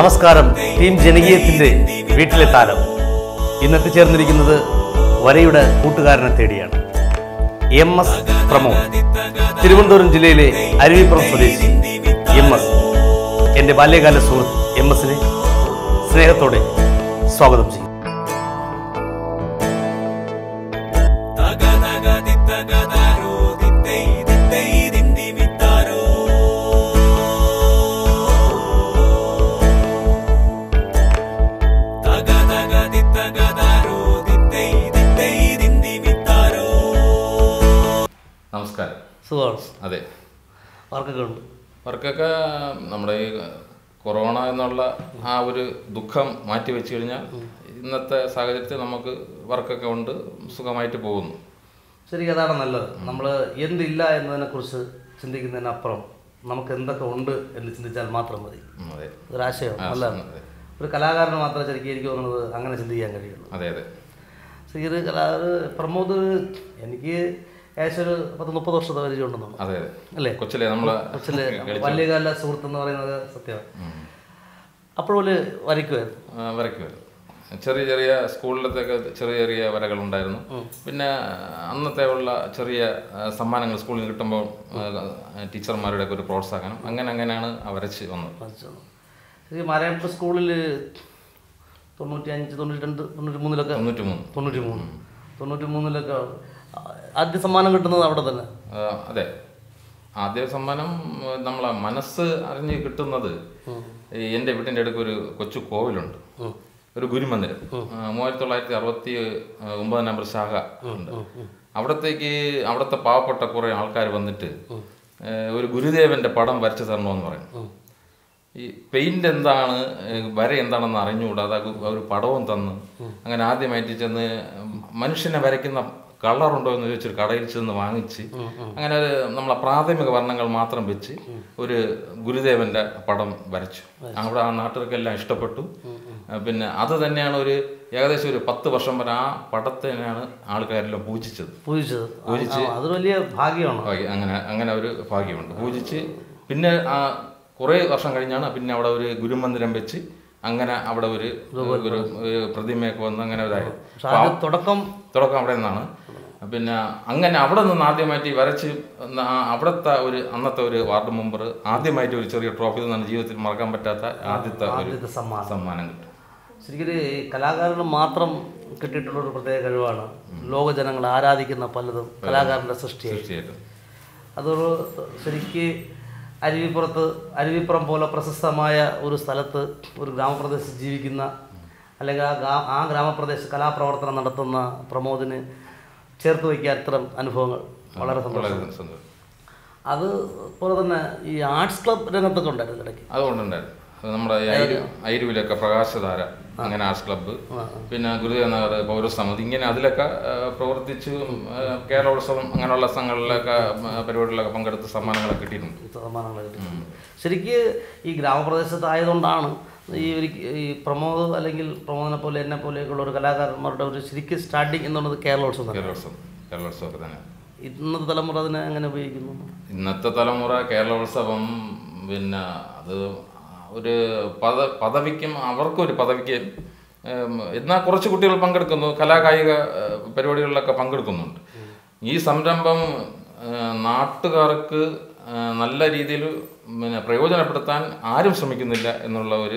നമസ്കാരം ടീം ജനകീയത്തിന്റെ വീട്ടിലെ താരം ഇന്ന് എത്തിച്ചേർന്നിരിക്കുന്നത് വരയുടെ കൂട്ടുകാരനെ തേടിയാണ് എം എസ് പ്രമോദ് തിരുവനന്തപുരം ജില്ലയിലെ അരുവിപ്പുറം സ്വദേശി എം എസ് എൻ്റെ ബാല്യകാല സുഹൃത്ത് എം എസിനെ സ്നേഹത്തോടെ സ്വാഗതം ചെയ്യും നമസ്കാരം സുഖമാണ് അതെ വർക്കൊക്കെ ഉണ്ട് വർക്കൊക്കെ നമ്മുടെ ഈ കൊറോണ എന്നുള്ള ആ ഒരു ദുഃഖം മാറ്റി വെച്ച് കഴിഞ്ഞാൽ ഇന്നത്തെ സാഹചര്യത്തിൽ നമുക്ക് വർക്കൊക്കെ ഉണ്ട് സുഖമായിട്ട് പോകുന്നു ശരിക്കും അതാണ് നല്ലത് നമ്മൾ എന്തില്ല എന്നതിനെ കുറിച്ച് ചിന്തിക്കുന്നതിനപ്പുറം നമുക്ക് എന്തൊക്കെ ഉണ്ട് എന്ന് ചിന്തിച്ചാൽ മാത്രം മതി ഉം, അതെ ഒരാശയം ആ, നല്ലതാണ് അതെ ഒരു കലാകാരന് മാത്രമേ ശരിക്കും എനിക്ക് തോന്നുന്നത് അങ്ങനെ ചിന്തിക്കാൻ കഴിയുള്ളൂ അതെ അതെ ശ്രീര് കലാ ഒരു പ്രമോദ് എനിക്ക് ഏകദേശം ഒരു പത്ത് മുപ്പത് വർഷത്തെ പരിചയമുണ്ടെന്ന് തോന്നുന്നു അതെ അതെ അല്ലേ കൊച്ചിലെ നമ്മള് കൊച്ചിലെ കളിച്ച ബാല്യകാല സുഹൃത്ത് എന്ന് പറയുന്നത് സത്യമാണ് അപ്പോഴൊരു വരയ്ക്കുമായിരുന്നു ആ, വരയ്ക്കുമായിരുന്നു ചെറിയ ചെറിയ സ്കൂളിലത്തൊക്കെ ചെറിയ ചെറിയ വരകളുണ്ടായിരുന്നു പിന്നെ അന്നത്തെ ഉള്ള ചെറിയ ആ, സമ്മാനങ്ങൾ സ്കൂളിൽ കിട്ടുമ്പോൾ ടീച്ചർമാരുടെ ഒക്കെ ഒരു പ്രോത്സാഹനം അങ്ങനെ അങ്ങനെയാണ് ആ വരച്ച് വന്നത് വരച്ചത് ശരി മാരായപ്പ സ്കൂളിൽ തൊണ്ണൂറ്റി അഞ്ച് തൊണ്ണൂറ്റി രണ്ട് തൊണ്ണൂറ്റി മൂന്നിലൊക്കെ തൊണ്ണൂറ്റി മൂന്ന് തൊണ്ണൂറ്റി മൂന്ന് തൊണ്ണൂറ്റി മൂന്നിലൊക്കെ ആദ്യ സമ്മാനം കിട്ടുന്നത് അവിടെ തന്നെ ആ, അതെ ആദ്യ സമ്മാനം ആ, നമ്മളെ മനസ്സ് അറിഞ്ഞ് കിട്ടുന്നത് ഈ എൻ്റെ വീട്ടിൻ്റെ അടുക്ക് ഒരു കൊച്ചു കോവിലുണ്ട് ഒരു ഗുരുമന്ദിരം ആ, മൂവായിരത്തി തൊള്ളായിരത്തി അറുപത്തി ഒമ്പത് നമ്പർ ശാഖ ഉണ്ട് അവിടത്തേക്ക് അവിടുത്തെ പാവപ്പെട്ട കുറേ ആൾക്കാർ വന്നിട്ട് ഏ, ഒരു ഗുരുദേവന്റെ പടം വരച്ചു തരണമെന്ന് പറയും ഈ പെയിന്റ് എന്താണ് ഏഹ് വര എന്താണെന്ന് അറിഞ്ഞുകൂടാ അത് ഒരു പടവും തന്ന് അങ്ങനെ ആദ്യമായിട്ട് ചെന്ന് മനുഷ്യനെ വരയ്ക്കുന്ന കളറുണ്ടോ എന്ന് ചോദിച്ചൊരു കടയിൽ ചെന്ന് വാങ്ങിച്ച് അങ്ങനെ ഒരു നമ്മളെ പ്രാഥമിക വർണ്ണങ്ങൾ മാത്രം വെച്ച് ഒരു ഗുരുദേവന്റെ പടം വരച്ചു അവിടെ ആ നാട്ടുകാർക്കെല്ലാം ഇഷ്ടപ്പെട്ടു ആ, പിന്നെ അത് തന്നെയാണ് ഒരു ഏകദേശം ഒരു പത്ത് വർഷം വരെ ആ പടത്തിനെയാണ് ആൾക്കാരെല്ലാം പൂജിച്ചത് പൂജിച്ചത് ആ, ആ, അതൊരു വലിയ ഭാഗ്യമാണ് ഭാഗ്യം അങ്ങനെ അങ്ങനെ ഒരു ഭാഗ്യമുണ്ട് പൂജിച്ച് പിന്നെ ആ കുറേ വർഷം കഴിഞ്ഞാണ് പിന്നെ അവിടെ ഒരു ഗുരുമന്ദിരം വെച്ച് അങ്ങനെ അവിടെ ഒരു ഒരു ഒരു പ്രതിമയൊക്കെ വന്ന് അങ്ങനെ ഇതായത് പക്ഷെ അത് തുടക്കം തുടക്കം അവിടെ നിന്നാണ് പിന്നെ അങ്ങനെ അവിടെ നിന്ന് ആദ്യമായിട്ട് ഈ വരച്ച് ന- ആ അവിടുത്തെ ഒരു അന്നത്തെ ഒരു വാർഡ് മെമ്പർ ആദ്യമായിട്ട് ഒരു ചെറിയ ട്രോഫി തന്നെ ജീവിതത്തിൽ മറക്കാൻ പറ്റാത്ത ആദ്യത്തെ ഒരു ആദ്യത്തെ സമ്മാനം സമ്മാനം കിട്ടും ശരിക്കും ഈ കലാകാരന് മാത്രം കിട്ടിയിട്ടുള്ള ഒരു പ്രത്യേക കഴിവാണ് ലോക ജനങ്ങൾ ആരാധിക്കുന്ന പലതും കലാകാരന്റെ സൃഷ്ടിയായി തീർച്ചയായിട്ടും അതൊരു ശരിക്ക് അരുവിപ്പുറത്ത് അരുവിപ്പുറം പോലെ പ്രശസ്തമായ ഒരു സ്ഥലത്ത് ഒരു ഗ്രാമപ്രദേശത്ത് ജീവിക്കുന്ന അല്ലെങ്കിൽ ആ ഗ്രാ ആ ഗ്രാമപ്രദേശ കലാപ്രവർത്തനം നടത്തുന്ന പ്രമോദിന് ചേർത്ത് വയ്ക്കാൻ ഇത്തരം അനുഭവങ്ങൾ വളരെ സന്തോഷം വളരെ സന്തോഷം അത് പോലെ തന്നെ ഈ ആർട്സ് ക്ലബ് രംഗത്തൊക്കെ ഉണ്ടായിരുന്നു ഇടയ്ക്ക് അതുകൊണ്ടുണ്ടായിരുന്നു അത് നമ്മുടെ ഈ ഐരു ഐരുവിലൊക്കെ പ്രകാശധാര അങ്ങനെ ആർട്സ് ക്ലബ്ബ് പിന്നെ ഗുരുദേവ നഗർ പൗരസമിതി ഇങ്ങനെ അതിലൊക്കെ ആ, പ്രവർത്തിച്ച് ആ, കേരളോത്സവം അങ്ങനെയുള്ള സ്ഥലങ്ങളിലൊക്കെ ആ, പരിപാടികളിലൊക്കെ പങ്കെടുത്ത് സമ്മാനങ്ങളൊക്കെ കിട്ടിയിട്ടുണ്ട് സമ്മാനങ്ങൾ കിട്ടി ശരിക്ക് ഈ ഗ്രാമപ്രദേശത്ത് ആയതുകൊണ്ടാണ് ഈ ഒരു ഈ പ്രമോദ് അല്ലെങ്കിൽ പ്രമോദിനെ പോലെ എന്നെ പോലെയൊക്കെയുള്ള ഒരു കലാകാരന്മാരുടെ ഒരു ശരിക്കും സ്റ്റാർട്ടിങ് എന്നുള്ളത് കേരളോത്സവം തന്നെ കേരളോത്സവം കേരളോത്സവമൊക്കെ തന്നെ ഇന്നത്തെ തലമുറ അതിനെ എങ്ങനെ ഉപയോഗിക്കുന്നു ഇന്നത്തെ തലമുറ കേരളോത്സവം പിന്നെ അത് ഒരു പദ പദവിക്കും അവർക്കൊരു പദവിക്ക് ഉം, എന്നാൽ കുറച്ച് കുട്ടികൾ പങ്കെടുക്കുന്നു കലാകായിക ഏഹ്, പരിപാടികളിലൊക്കെ പങ്കെടുക്കുന്നുണ്ട് ഈ സംരംഭം ഏഹ്, നാട്ടുകാർക്ക് ഏഹ്, നല്ല രീതിയിൽ പിന്നെ പ്രയോജനപ്പെടുത്താൻ ആരും ശ്രമിക്കുന്നില്ല എന്നുള്ള ഒരു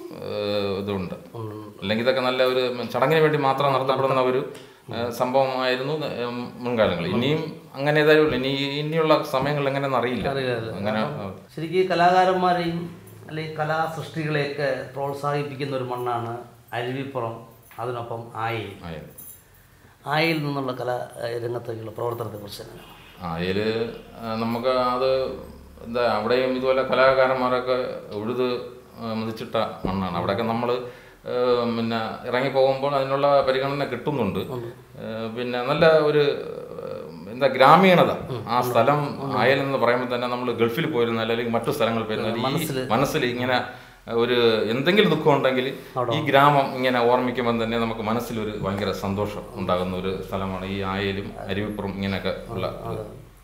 ഏഹ്, ഇതുണ്ട് അല്ലെങ്കിൽ ഇതൊക്കെ നല്ല ഒരു ചടങ്ങിന് വേണ്ടി മാത്രം നടത്തപ്പെടുന്ന ഒരു ഏഹ്, സംഭവമായിരുന്നു ഏഹ്, മുൻകാലങ്ങളിൽ ഇനിയും അങ്ങനെ ഏതായാലും ഉള്ളൂ. ഇനി ഇനിയുള്ള സമയങ്ങളിൽ എങ്ങനെയെന്ന് അറിയില്ല അങ്ങനെ ശരിക്കും ഈ കലാകാരന്മാരെയും അല്ലെങ്കിൽ കലാസൃഷ്ടികളെയൊക്കെ പ്രോത്സാഹിപ്പിക്കുന്ന ഒരു മണ്ണാണ് അരുവിപ്പുറം അതിനൊപ്പം ആയിൽ ആയത് ആയിൽ നിന്നുള്ള കലാ രംഗത്തേക്കുള്ള പ്രവർത്തനത്തെക്കുറിച്ച് തന്നെ അതിൽ നമുക്ക് അത് എന്താ അവിടെയും ഇതുപോലെ കലാകാരന്മാരൊക്കെ ഉഴുത് ആ, മതിച്ചിട്ട മണ്ണാണ് അവിടെയൊക്കെ നമ്മൾ പിന്നെ ഇറങ്ങി പോകുമ്പോൾ അതിനുള്ള പരിഗണന കിട്ടുന്നുണ്ട് ആ, പിന്നെ നല്ല ഒരു ആ, എന്താ ഗ്രാമീണത ആ സ്ഥലം ആയലെന്ന് പറയുമ്പോൾ തന്നെ നമ്മൾ ഗൾഫിൽ പോയിരുന്നാൽ അല്ലെങ്കിൽ മറ്റു സ്ഥലങ്ങളിൽ പോയിരുന്നാൽ ഈ മനസ്സിൽ ഇങ്ങനെ ഒരു എന്തെങ്കിലും ദുഃഖം ഉണ്ടെങ്കിൽ ഈ ഗ്രാമം ഇങ്ങനെ ഓർമ്മിക്കുമ്പോൾ തന്നെ നമുക്ക് മനസ്സിലൊരു ഭയങ്കര സന്തോഷം ഉണ്ടാകുന്ന ഒരു സ്ഥലമാണ് ഈ ആയലും അരുവിപ്പുറം ഇങ്ങനെയൊക്കെ ഉള്ള ഇത്.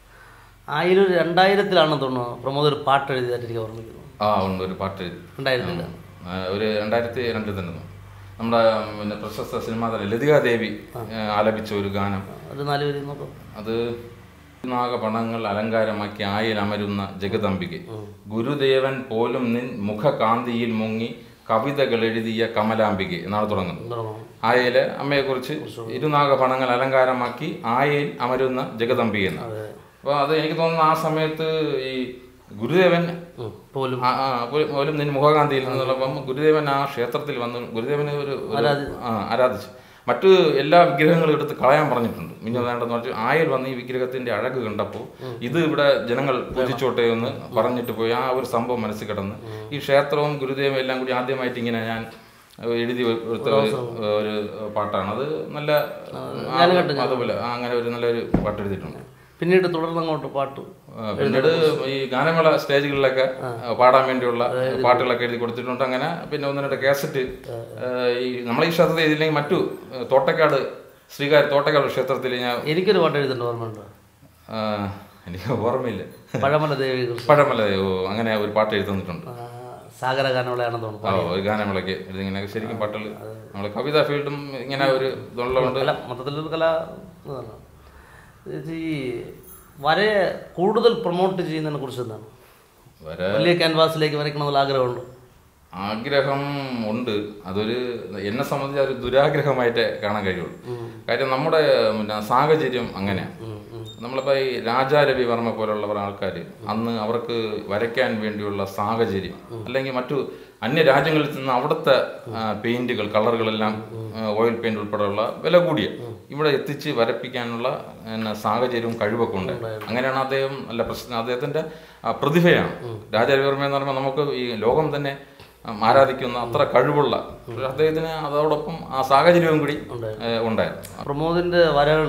ആയിൽ ഒരു രണ്ടായിരത്തിലാണെന്ന് തോന്നുന്നു പ്രമോദ് ഒരു പാട്ട് എഴുതിയതായിട്ട് എനിക്ക് ഓർമ്മിക്കുന്നു ആ ഉണ്ട് ഒരു പാട്ട് എഴുതി ഉണ്ടായിരുന്നില്ല ആ, ഒരു രണ്ടായിരത്തി രണ്ടിൽ തന്നെ നമ്മുടെ പിന്നെ പ്രശസ്ത സിനിമാ താരം ലതികാദേവി ആ, ആലപിച്ച ഒരു ഗാനം ഒരു നാല് പേര് നോക്കാം അത് നാഗപണങ്ങൾ അലങ്കാരമാക്കി ആയിൽ അമരുന്ന ജഗദംബികെ ഗുരുദേവൻ പോലും നിൻ മുഖകാന്തിയിൽ മുങ്ങി കവിതകൾ എഴുതിയ കമലാംബികെ എന്നാണ് തുടങ്ങുന്നത് തുടങ്ങാം ആയയിലെ അമ്മയെക്കുറിച്ച് ഇരുനാഗപണങ്ങൾ അലങ്കാരമാക്കി ആയയിൽ അമരുന്ന ജഗദംബിക എന്ന് അപ്പോൾ അത് എനിക്ക് തോന്നുന്നു ആ സമയത്ത് ഈ ഗുരുദേവൻ ഉം. പോലും ആ, ആ, പോലും- പോലും നിൻ മുഖകാന്തിയിൽ നിന്നുള്ളപ്പം ഗുരുദേവൻ ആ ക്ഷേത്രത്തിൽ വന്ന് ഗുരുദേവനെ ഒരു ഒരു- ആ, ആരാധിച്ചു മറ്റു എല്ലാ വിഗ്രഹങ്ങളും എടുത്ത് കളയാൻ പറഞ്ഞിട്ടുണ്ട് മിഞ്ഞ വേണ്ടെന്ന് പറഞ്ഞു ആയൽ വന്ന് ഈ വിഗ്രഹത്തിന്റെ അഴക് കണ്ടപ്പോൾ ഇത് ഇവിടെ ജനങ്ങൾ പൂജിച്ചോട്ടെ എന്ന് പറഞ്ഞിട്ട് പോയി ആ ഒരു സംഭവം മനസ്സിൽ കിടന്ന് ഈ ക്ഷേത്രവും ഗുരുദേവനും എല്ലാം കൂടി ആദ്യമായിട്ട് ഇങ്ങനെ ഞാൻ എഴുതി കൊടുത്ത ഒരു ഒരു പാട്ടാണ് അത് നല്ല അതുപോലെ ആ, അങ്ങനെ ഒരു നല്ലൊരു പാട്ട് എഴുതിയിട്ടുണ്ട് പിന്നീട് തുടർന്ന് അങ്ങോട്ട് പാട്ട് ആ, പിന്നീട് ഈ ഗാനമേള സ്റ്റേജുകളിലൊക്കെ പാടാൻ വേണ്ടിയുള്ള പാട്ടുകളൊക്കെ എഴുതി കൊടുത്തിട്ടുണ്ട് അങ്ങനെ പിന്നെ ഒന്ന് രണ്ട് കാസറ്റ് ഈ നമ്മളെ ഈ ക്ഷേത്രത്തിൽ ഇതില്ലെങ്കിൽ മറ്റു ആ, തോട്ടക്കാട് ശ്രീകാര്യ തോട്ടക്കാട് ക്ഷേത്രത്തിൽ ഞാൻ എനിക്കൊരു പാട്ട് എഴുതേണ്ട ഓർമ്മയുണ്ട് ആ, എനിക്ക് ഓർമ്മയില്ല പഴമല ദേവി കൃഷ്ണ പഴമല്ല ഓ അങ്ങനെ ഒരു പാട്ട് എഴുതി തന്നിട്ടുണ്ട് ആ, സാഗര ഗാനമുള്ളയാണെന്ന് തോന്നുന്നു ആ ഒരു ഗാനമേളയ്ക്ക് എഴുതി ഇങ്ങനെ ശരിക്കും പാട്ടുകൾ നമ്മളെ കവിതാ ഫീൽഡും ഇങ്ങനെ ഒരു ഇതുള്ളതുകൊണ്ട് കല മൊത്തത്തിലൊരു കല ഇതാണ്. ഇത് ഈ വരയെ കൂടുതൽ പ്രൊമോട്ട് ചെയ്യുന്നതിനെ കുറിച്ച് എന്താണ് വരെ വലിയ ക്യാൻവാസിലേക്ക് വരയ്ക്കണമെന്നുള്ള ആഗ്രഹമുണ്ട് ആഗ്രഹം ഉണ്ട് അതൊരു എന്നെ സംബന്ധിച്ച് ഒരു ദുരാഗ്രഹമായിട്ടേ കാണാൻ കഴിയുള്ളൂ കാര്യം നമ്മുടെ പിന്നെ സാഹചര്യം അങ്ങനെയാണ് നമ്മളിപ്പോൾ ഈ രാജാ രവിവർമ്മ പോലുള്ളവർ ആൾക്കാർ അന്ന് അവർക്ക് വരയ്ക്കാൻ വേണ്ടിയുള്ള സാഹചര്യം അല്ലെങ്കിൽ മറ്റു അന്യ രാജ്യങ്ങളിൽ നിന്ന് അവിടുത്തെ ആ, പെയിന്റുകൾ കളറുകളെല്ലാം ആ, ഓയിൽ പെയിന്റ് ഉൾപ്പെടെയുള്ള വില കൂടിയ ഇവിടെ എത്തിച്ച് വരപ്പിക്കാനുള്ള പിന്നെ, സാഹചര്യവും കഴിവൊക്കെ ഉണ്ട് അങ്ങനെയാണ് അദ്ദേഹം നല്ല പ്രശ്നം അദ്ദേഹത്തിന്റെ ആ, പ്രതിഭയാണ് രാജാ രവിവർമ്മ എന്ന് പറയുമ്പോൾ നമുക്ക് ഈ ലോകം തന്നെ ഉം, ആരാധിക്കുന്ന അത്ര കഴിവുള്ള ഒരു അദ്ദേഹത്തിന് അതോടൊപ്പം ആ സാഹചര്യവും കൂടി ഏഹ്, ഉണ്ടായിരുന്നു പ്രമോദിന്റെ വരകൾ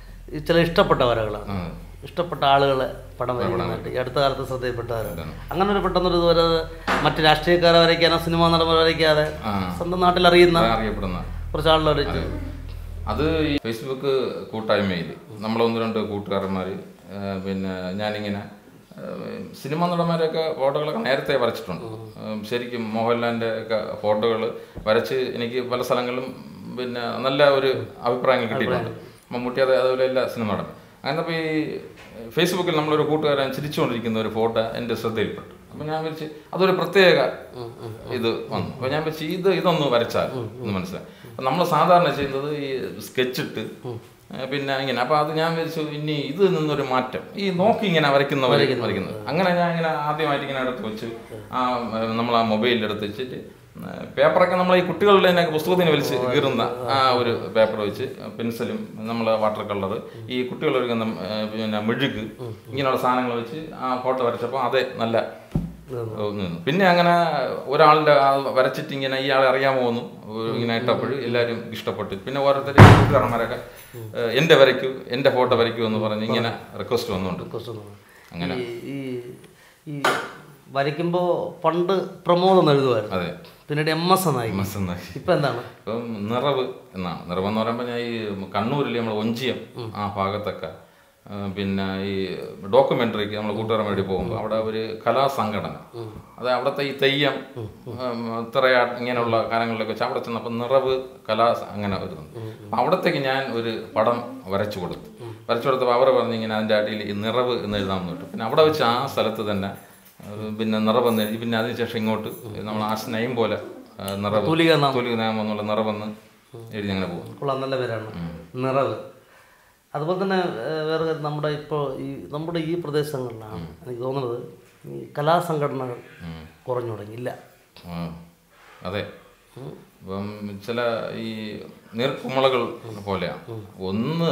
ഈ ചില ഇഷ്ടപ്പെട്ട വരകളാണ് ഉം. ഇഷ്ടപ്പെട്ട ആളുകളെ പടം വരയ്ക്കാനായിട്ട് ഈ അടുത്ത കാലത്ത് ശ്രദ്ധയിൽപ്പെട്ടവർ അങ്ങനെ ഒരു പെട്ടെന്നൊരു ഇതുവരെ മറ്റ് രാഷ്ട്രീയക്കാരെ വരയ്ക്കാനോ സിനിമാ നടന്മാരെ വരയ്ക്കാതെ ആ. സ്വന്തം നാട്ടിൽ അറിയുന്ന അറിയപ്പെടുന്ന കുറച്ച് ആളുകളെ വരച്ച് അത് ഈ ഫേസ്ബുക്ക് കൂട്ടായ്മയിൽ നമ്മളൊന്ന് രണ്ട് കൂട്ടുകാരന്മാർ പിന്നെ ഞാനിങ്ങനെ ഏഹ്, സിനിമാ നടന്മാരെയൊക്കെ ഫോട്ടോകളൊക്കെ നേരത്തെ വരച്ചിട്ടുണ്ട് ഏഹ്, ശരിക്കും മോഹൻലാലിൻ്റെ ഒക്കെ ഫോട്ടോകൾ വരച്ച് എനിക്ക് പല സ്ഥലങ്ങളിലും പിന്നെ നല്ല ഒരു അഭിപ്രായങ്ങൾ കിട്ടിയിട്ടുണ്ട് മമ്മൂട്ടി അത് അതുപോലെ എല്ലാ സിനിമ നടൻ അങ്ങനെ അപ്പോൾ ഈ ഫേസ്ബുക്കിൽ നമ്മളൊരു കൂട്ടുകാരൻ ചിരിച്ചുകൊണ്ടിരിക്കുന്ന ഒരു ഫോട്ടോ എൻ്റെ ശ്രദ്ധയിൽപ്പെട്ടു അപ്പോൾ ഞാൻ വിളിച്ച് അതൊരു പ്രത്യേക ഇത് വന്നു അപ്പോൾ ഞാൻ വെച്ച് ഇത് ഇതൊന്ന് വരച്ചാൽ എന്ന് മനസ്സിലായി അപ്പം നമ്മൾ സാധാരണ ചെയ്യുന്നത് ഈ സ്കെച്ച് ഇട്ട് ഏ, പിന്നെ ഇങ്ങനെ അപ്പോൾ അത് ഞാൻ വിചാരിച്ചു ഇനി ഇത് നിന്നൊരു മാറ്റം ഈ നോക്കി ഇങ്ങനെ വരയ്ക്കുന്നവർ വരയ്ക്കുന്നത് അങ്ങനെ ഞാൻ ഇങ്ങനെ ആദ്യമായിട്ട് ഇങ്ങനെ എടുത്ത് വെച്ച് ആ നമ്മൾ ആ മൊബൈലിൽ എടുത്ത് വെച്ചിട്ട് ഏ, പേപ്പറൊക്കെ നമ്മൾ ഈ കുട്ടികളുടെ തന്നെ പുസ്തകത്തിന് വലിച്ച് കീറുന്ന ആ ഒരു പേപ്പർ വെച്ച് പെൻസിലും നമ്മൾ വാട്ടർ കളർ ഈ കുട്ടികൾ ഒരുങ്ങുന്ന ഏ, പിന്നെ മെഴുക് ഇങ്ങനെയുള്ള സാധനങ്ങൾ വെച്ച് ആ ഫോട്ടോ വരച്ചപ്പോൾ അതെ നല്ല ഓ, നിന്നു. പിന്നെ അങ്ങനെ ഒരാളുടെ ആ വരച്ചിട്ട് ഇങ്ങനെ ഇയാളെ അറിയാമോ എന്ന് ഇങ്ങനെ ഇട്ടപ്പോൾ എല്ലാവരും ഇഷ്ടപ്പെട്ടു പിന്നെ ഓരോരുത്തർ കൂട്ടുകാരന്മാരൊക്കെ ഏഹ്, എൻ്റെ വരയ്ക്കൂ എൻ്റെ ഫോട്ടോ വരയ്ക്കൂ എന്ന് പറഞ്ഞ് ഇങ്ങനെ റിക്വസ്റ്റ് വന്നുണ്ട് അങ്ങനെ. ഈ ഈ വരയ്ക്കുമ്പോൾ പണ്ട് പ്രമോദ് എന്ന് എഴുതുമായിരുന്നു അതെ പിന്നീട് എം എസ് എന്നായി എം എസ് എന്നായി ഇപ്പൊ എന്താണ് ഇപ്പം നിറവ് എന്നാണ് നിറവ് എന്ന് പറയുമ്പോൾ ഞാൻ ഈ കണ്ണൂരിൽ നമ്മൾ ഒഞ്ചിയം ആ ഭാഗത്തൊക്കെ ആ, പിന്നെ ഈ ഡോക്യുമെന്ററിക്ക് നമ്മൾ കൂട്ടുകാരൻ വേണ്ടി പോകുമ്പോൾ അവിടെ ഒരു കലാസംഘടന അത് അവിടുത്തെ ഈ തെയ്യം ഉം, തിറയാ ഇങ്ങനെയുള്ള കാര്യങ്ങളിലൊക്കെ വെച്ച് അവിടെ ചെന്നപ്പോൾ നിറവ് കലാ അങ്ങനെ വരുന്നുണ്ട് അപ്പം അവിടത്തേക്ക് ഞാൻ ഒരു പടം വരച്ചു കൊടുത്തു വരച്ചു കൊടുത്തപ്പോൾ അവർ പറഞ്ഞു ഇങ്ങനെ അതിൻ്റെ അടിയിൽ ഈ നിറവ് എന്ന് എഴുതാമെന്ന് വിട്ടു പിന്നെ അവിടെ വെച്ച് ആ സ്ഥലത്ത് തന്നെ ആ, പിന്നെ നിറവെന്ന് എഴുതി പിന്നെ അതിനുശേഷം ഇങ്ങോട്ട് നമ്മൾ ആ സ്നേഹം പോലെ ആ, നിറവ് തൂലിക നാമം. തൂലിക നാമം എന്നുള്ള നിറവെന്ന് എഴുതി അങ്ങനെ പോകും കൊള്ളാം നല്ല പേരാണ് നിറവ് അതുപോലെ തന്നെ ഏഹ്, വേറെ കാര്യം നമ്മുടെ ഇപ്പോൾ ഈ നമ്മുടെ ഈ പ്രദേശങ്ങളിലാണ് എനിക്ക് തോന്നുന്നത് ഈ കലാസംഘടനകൾ കുറഞ്ഞു തുടങ്ങി ഇല്ല ആ, അതെ ഇപ്പം ചില ഈ നീർക്കുമളകൾ പോലെയാണ് ഒന്ന്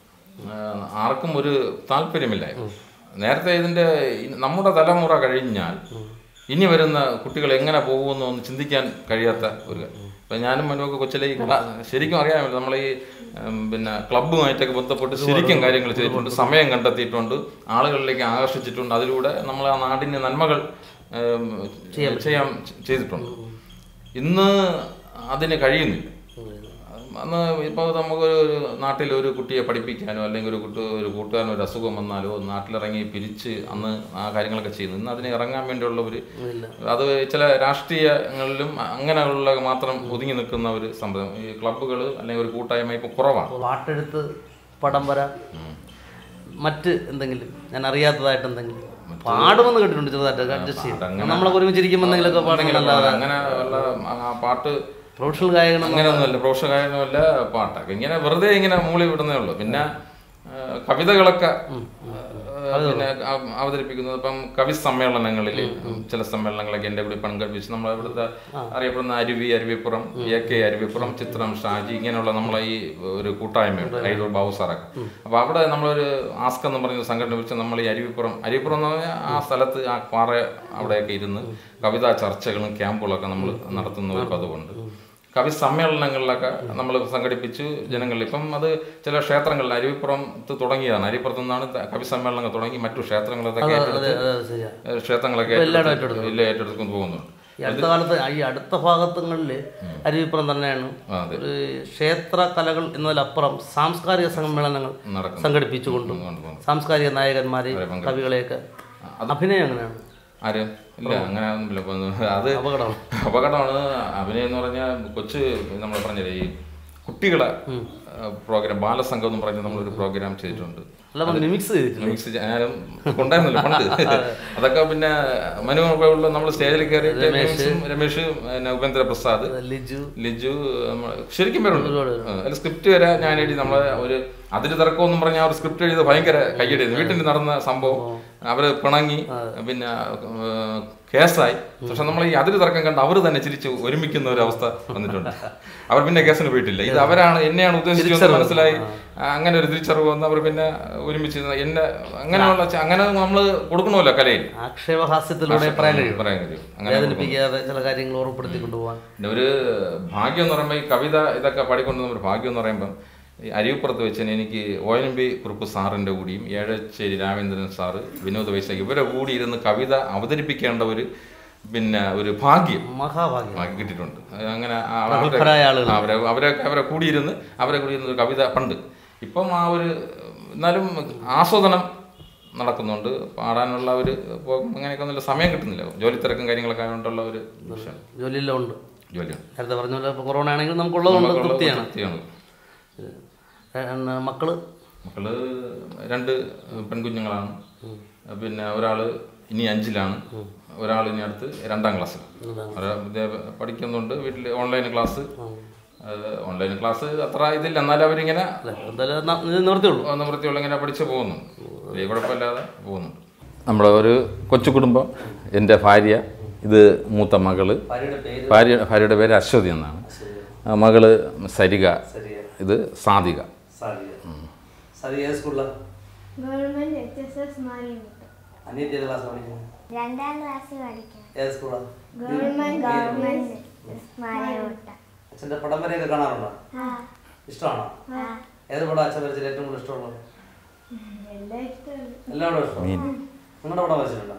ആ, ആർക്കും ഒരു താല്പര്യമില്ലായിരുന്നു നേരത്തെ ഇതിൻ്റെ ഈ- നമ്മുടെ തലമുറ കഴിഞ്ഞാൽ ഇനി വരുന്ന കുട്ടികൾ എങ്ങനെ പോകുമെന്ന് ഒന്ന് ചിന്തിക്കാൻ കഴിയാത്ത ഒരു കാര്യം. ഇപ്പം ഞാനും മനുവൊക്കെ കൊച്ചിലെ ഈ കലാ ശരിക്കും അറിയാമല്ലോ നമ്മൾ ഈ ഉം, പിന്നെ ക്ലബ്ബുമായിട്ടൊക്കെ ബന്ധപ്പെട്ട് ശരിക്കും കാര്യങ്ങൾ ചെയ്തിട്ടുണ്ട് സമയം കണ്ടെത്തിയിട്ടുണ്ട് ആളുകളിലേക്ക് ആകർഷിച്ചിട്ടുണ്ട് അതിലൂടെ നമ്മൾ ആ നാടിൻ്റെ നന്മകൾ ഉം, ചെയ്യാൻ ചെയ്തിട്ടുണ്ട് ഇന്ന് അതിന് കഴിയുന്നില്ല അന്ന് ഇപ്പോൾ നമുക്ക് ഒരു നാട്ടിൽ ഒരു കുട്ടിയെ പഠിപ്പിക്കാനോ അല്ലെങ്കിൽ ഒരു കുട്ടി ഒരു കൂട്ടുകാരനോ ഒരു അസുഖം വന്നാലോ നാട്ടിലിറങ്ങി പിരിച്ച് അന്ന് ആ കാര്യങ്ങളൊക്കെ ചെയ്യുന്നു ഇന്ന് അതിന് ഇറങ്ങാൻ വേണ്ടിയുള്ള ഒരു അത് ചില രാഷ്ട്രീയങ്ങളിലും അങ്ങനെയുള്ള മാത്രം ഒതുങ്ങി നിൽക്കുന്ന ഒരു സംഭവം ഈ ക്ലബ്ബുകൾ അല്ലെങ്കിൽ ഒരു കൂട്ടായ്മ ഇപ്പോൾ കുറവാണ് പാട്ടെഴുത്ത് പടം വര മറ്റ് എന്തെങ്കിലും ഞാൻ അറിയാത്തതായിട്ട് എന്തെങ്കിലും പാടുമെന്ന് കേട്ടിട്ടുണ്ട് ചെറുതായിട്ട് അഡ്ജസ്റ്റ് ചെയ്യും നമ്മളൊക്കെ ഒരുമിച്ചിരിക്കുമ്പോൾ എന്തെങ്കിലുമൊക്കെ പാടുന്നല്ലാതെ അങ്ങനെ ഉള്ള ആ പാട്ട് പ്രൊഫഷണൽ ഗായകനും അങ്ങനെയൊന്നുമല്ല പ്രൊഫഷണൽ കാര്യമൊന്നുമല്ല പാട്ടൊക്കെ ഇങ്ങനെ വെറുതെ ഇങ്ങനെ മൂളി വിടുന്നേ ഉള്ളൂ പിന്നെ ആ, കവിതകളൊക്കെ ആ, പിന്നെ അവ- അവതരിപ്പിക്കുന്നത് ഇപ്പം കവി സമ്മേളനങ്ങളിൽ ചില സമ്മേളനങ്ങളൊക്കെ എൻ്റെ കൂടി പങ്കെടുപ്പിച്ച് നമ്മൾ ഇവിടുത്തെ അറിയപ്പെടുന്ന അരുവി അരുവിപ്പുറം എ കെ അരുവിപ്പുറം ചിത്രം ഷാജി ഇങ്ങനെയുള്ള നമ്മളെ ഈ ഒരു കൂട്ടായ്മയുണ്ട് അയ്യൂർ ബാബു സാറൊക്കെ അപ്പോൾ അവിടെ നമ്മളൊരു ആസ്ക് എന്ന് പറയുന്ന സംഘടന വെച്ച് നമ്മൾ ഈ അരുവിപ്പുറം അരുവിപ്പുറം എന്ന് പറഞ്ഞാൽ ആ സ്ഥലത്ത് ആ പാറ അവിടെയൊക്കെ ഇരുന്ന് കവിതാ ചർച്ചകളും ക്യാമ്പുകളൊക്കെ നമ്മൾ നടത്തുന്ന ഒരു പതിവുണ്ട് കവി സമ്മേളനങ്ങളിലൊക്കെ നമ്മൾ സംഘടിപ്പിച്ചു ജനങ്ങളിൽ ഇപ്പം അത് ചില ക്ഷേത്രങ്ങളിൽ അരുവിപ്പുറത്ത് തുടങ്ങിയതാണ് അരുവിപ്പുറത്ത് നിന്നാണ് ത- കവി സമ്മേളനങ്ങൾ തുടങ്ങി മറ്റു ക്ഷേത്രങ്ങളൊക്കെ ഏറ്റെടുത്ത് അതെ അതെ ശരിയാ ഏഹ് ക്ഷേത്രങ്ങളൊക്കെ ഏറ്റെടുത്ത് ഇല്ല ഏറ്റെടുത്തുകൊണ്ട് പോകുന്നുണ്ട് ഈ അടുത്ത കാലത്ത് ഈ അടുത്ത ഭാഗത്തുങ്ങളിൽ അരുവിപ്പുറം തന്നെയാണ് ആ, അതെ ഒരു ക്ഷേത്ര കലകൾ എന്നതിലപ്പുറം സാംസ്കാരിക സമ്മേളനങ്ങൾ നടക്കുന്നു സംഘടിപ്പിച്ചുകൊണ്ടും കൊണ്ടുപോകുന്നു. സാംസ്കാരിക നായകന്മാരെ കവികളെയൊക്കെ അഭിനയം അങ്ങനെയാണ് ആര് ഇല്ല അങ്ങനെ ഒന്നുമില്ല ഇപ്പൊ അത് അപകടമാണ് അപകടമാണ് അഭിനയം എന്ന് പറഞ്ഞാൽ കൊച്ചു നമ്മൾ പറഞ്ഞില്ലേ ഈ കുട്ടികളെ പ്രോഗ്രാം ബാലസംഘം എന്ന് പറഞ്ഞ് നമ്മളൊരു പ്രോഗ്രാം ചെയ്തിട്ടുണ്ട് അല്ല മിമിക്സ് ചെയ്തിട്ടില്ല മിക്സ് ഞാനും ഉണ്ടായിരുന്നല്ലോ പണ്ട് അതൊക്കെ പിന്നെ മനു പോലുള്ള നമ്മൾ സ്റ്റേജിൽ കയറി രമേഷും രമേഷ് പിന്നെ ഉപേന്ദ്ര പ്രസാദ് ലിജു ലിജു നമ്മ- ശരിക്കും പേരുണ്ട് ആ, അതിൽ സ്ക്രിപ്റ്റ് വരെ ഞാൻ എഴുതി നമ്മളെ ഒരു അതിര് തർക്കം എന്നും പറഞ്ഞ ആ ഒരു സ്ക്രിപ്റ്റ് എഴുതി ഭയങ്കര കയ്യടിയായിരുന്നു വീട്ടിൽ നടന്ന സംഭവം അവര് പിണങ്ങി പിന്നെ ആ, കേസായി പക്ഷെ നമ്മൾ ഈ അതിര് തർക്കം കണ്ട് അവർ തന്നെ ചിരിച്ച് ഒരുമിക്കുന്ന ഒരു അവസ്ഥ വന്നിട്ടുണ്ട് അവർ പിന്നെ കേസിന് പോയിട്ടില്ല ഇത് അവരാണ് എന്നെയാണ് ഉദ്ദേശിച്ചത് മനസ്സിലായി ആ, അങ്ങനെ ഒരു തിരിച്ചറിവ് വന്ന് അവർ പിന്നെ ഒരുമിച്ച് എന്നെ അങ്ങനെയുള്ള ച- അങ്ങനെ നമ്മൾ കൊടുക്കണമല്ലോ കലയിൽ ആക്ഷേപഹാസ്യത്തിലൂടെ പറയാൻ കഴിയും പറയാൻ കഴിയും അങ്ങനെ വേദനിപ്പിക്കാതെ ചില കാര്യങ്ങൾ ഓർമ്മപ്പെടുത്തി കൊണ്ടുപോകാൻ പിന്നെ ഒരു ഭാഗ്യം എന്ന് പറയുമ്പോൾ ഈ കവിത ഇതൊക്കെ പാടിക്കൊണ്ടുവന്ന ഒരു ഭാഗ്യം എന്ന് പറയുമ്പം ഈ അരിയപ്പുറത്ത് വെച്ച് തന്നെ എനിക്ക് ഒ എൻ ബി കുറുപ്പ് സാറിൻ്റെ കൂടിയും ഏഴച്ചേരി രാമേന്ദ്രൻ സാറ് വിനോദ് വൈശാഖ് ഇവരെ കൂടി ഇരുന്ന് കവിത അവതരിപ്പിക്കേണ്ട ഒരു പിന്നെ ഒരു ഭാഗ്യം മഹാഭാഗ്യം ആക്കി കിട്ടിയിട്ടുണ്ട് അത് അങ്ങനെ ആ അവരെ- പ്രഗത്ഭരായ ആളുകൾ. ആ, അവരെ അവരെ അവരെ കൂടിയിരുന്ന് അവരെ കൂടിയിരുന്ന് ഒരു കവിത പണ്ട് ഇപ്പം ആ ഒരു എന്നാലും ആസ്വാദനം നടക്കുന്നുണ്ട് പാടാനുള്ള ഒരു ഇപ്പൊ അങ്ങനെയൊക്കെ ഒന്നുമില്ല സമയം കിട്ടുന്നില്ല ജോലി തിരക്കും കാര്യങ്ങളൊക്കെ ആയതുകൊണ്ടുള്ള ഒരു വിഷയം ജോലിയെല്ലാം ഉണ്ട് ജോലിയാണ് നേരത്തെ പറഞ്ഞ പോലെ ഇപ്പോൾ കൊറോണ ആണെങ്കിലും നമുക്കുള്ളതുകൊണ്ട് നമുക്കുള്ള തൃപ്തിയാണ് തൃപ്തിയാണ് ഏഹ് മക്കള് മക്കള് രണ്ട് പെൺകുഞ്ഞുങ്ങളാണ് പിന്നെ ഒരാള് ഇനി അഞ്ചിലാണ് ഒരാൾ ഇനി അടുത്ത് രണ്ടാം ക്ലാസ്സിൽ ഒരാൾ വിദ്യാഭ്യാ- പഠിക്കുന്നുണ്ട് വീട്ടിൽ ഓൺലൈൻ ക്ലാസ് ഓൺലൈൻ ക്ലാസ് അത്ര ഇതില്ല എന്നാലും അവരിങ്ങനെ അല്ലേ എന്തായാലും ന- ഇത് നിവർത്തിയുള്ളൂ നിവൃത്തിയുള്ള ഇങ്ങനെ പഠിച്ച് പോകുന്നു വലിയ കുഴപ്പമില്ലാതെ പോകുന്നുണ്ട് നമ്മുടെ ഒരു കൊച്ചു കുടുംബം എൻ്റെ ഭാര്യ ഇത് മൂത്ത മകള് ഭാര്യയുടെ പേര് ഭാര്യ ഭാര്യയുടെ പേര് അശ്വതി എന്നാണ് ആ മകള് സരിക ഇത് സാധിക സാരിയ സാരിയ ഏത് സ്കൂളിലാണ് government H S S Marimutta അനിയത്തി ഏത് ക്ലാസ് പഠിക്കുന്നത് രണ്ടാം ക്ലാസ്സിൽ പഠിക്കണം ഏത് സ്കൂളാണ് ഗവൺമെന്റ് ഗവൺമെന്റ് മാരിമുട്ട അച്ഛൻ്റെ പടം വരെയൊക്കെ കാണാറുണ്ടോ ഇഷ്ടമാണോ ഏത് പടം അച്ഛൻ വരച്ചത് ഏറ്റവും കൂടുതൽ ഇഷ്ടമുള്ളത് എല്ലാം ഇഷ്ടമാണ് എല്ലാവരും ഇഷ്ടം നിങ്ങളുടെ പടം വരച്ചിട്ടുണ്ടോ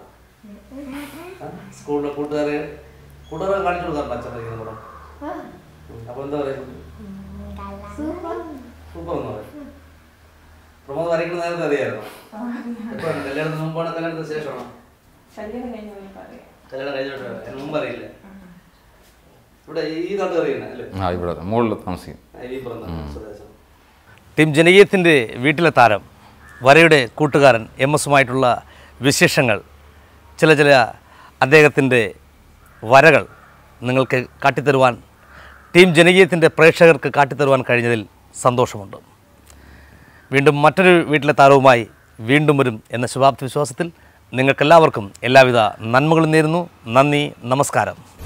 ആ? സ്കൂളിലെ കൂട്ടുകാരെ കൂട്ടുകാരെ കാണിച്ചു കൊടുക്കാറുണ്ടോ അച്ഛൻ വരയ്ക്കുന്ന പടം ഉം. അപ്പൊ എന്താ പറയും സൂപ്പർ സൂപ്പർ എന്ന് പറയും പ്രമോദ് വരയ്ക്കുന്ന നേരത്തെ അറിയായിരുന്നു എപ്പോഴാണ് കല്യാണത്തിന് മുമ്പാണ് കല്യാണത്തിന് ശേഷമാണോ കല്യാണം കഴിഞ്ഞ പോലെ പറയാം കല്യാണം കഴിഞ്ഞിട്ട് അതിന് മുമ്പ് അറിയില്ല ഇവിടെ ഈ നാട്ട് അറിയുന്ന അല്ലേ ആ ഇവിടെ മുകളിൽ താമസിക്കും അരിപ്പുറം സ്വദേശം ടീം ജനകീയത്തിൻ്റെ വീട്ടിലെ താരം വരയുടെ കൂട്ടുകാരൻ എം എസുമായിട്ടുള്ള വിശേഷങ്ങൾ ചില ചില അദ്ദേഹത്തിൻ്റെ വരകൾ നിങ്ങൾക്ക് കാട്ടിത്തരുവാൻ ടീം ജനകീയത്തിൻ്റെ പ്രേക്ഷകർക്ക് കാട്ടിത്തരുവാൻ കഴിഞ്ഞതിൽ സന്തോഷമുണ്ട് വീണ്ടും മറ്റൊരു വീട്ടിലെ താരവുമായി വീണ്ടും വരും എന്ന ശുഭാപ്തി വിശ്വാസത്തിൽ നിങ്ങൾക്കെല്ലാവർക്കും എല്ലാവിധ നന്മകളും നേരുന്നു നന്ദി നമസ്കാരം